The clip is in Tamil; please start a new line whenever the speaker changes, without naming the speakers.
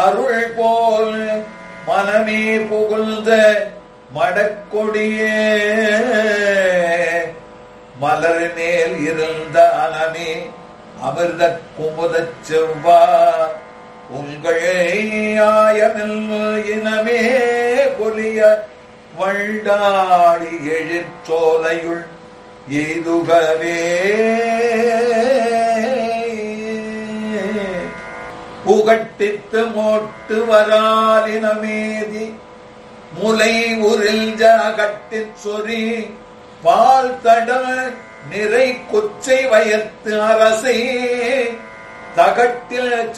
அருள் போல் மனமே புகுந்த மடக்கொடியே மலர் மேல் இருந்த அனமே அமிர்த குமுதச் செவ்வா உங்கள் ஆயமில் இனமே பொலிய வண்டாடி எழிற்சோலையுள் எய்துகவே புகட்டித்து மோட்டு வராலினமேதி முலை உரில் ஜகட்டிற் சொறி பால் கடல் நிறை கொச்சை வயத்து அரசே தகட்டில்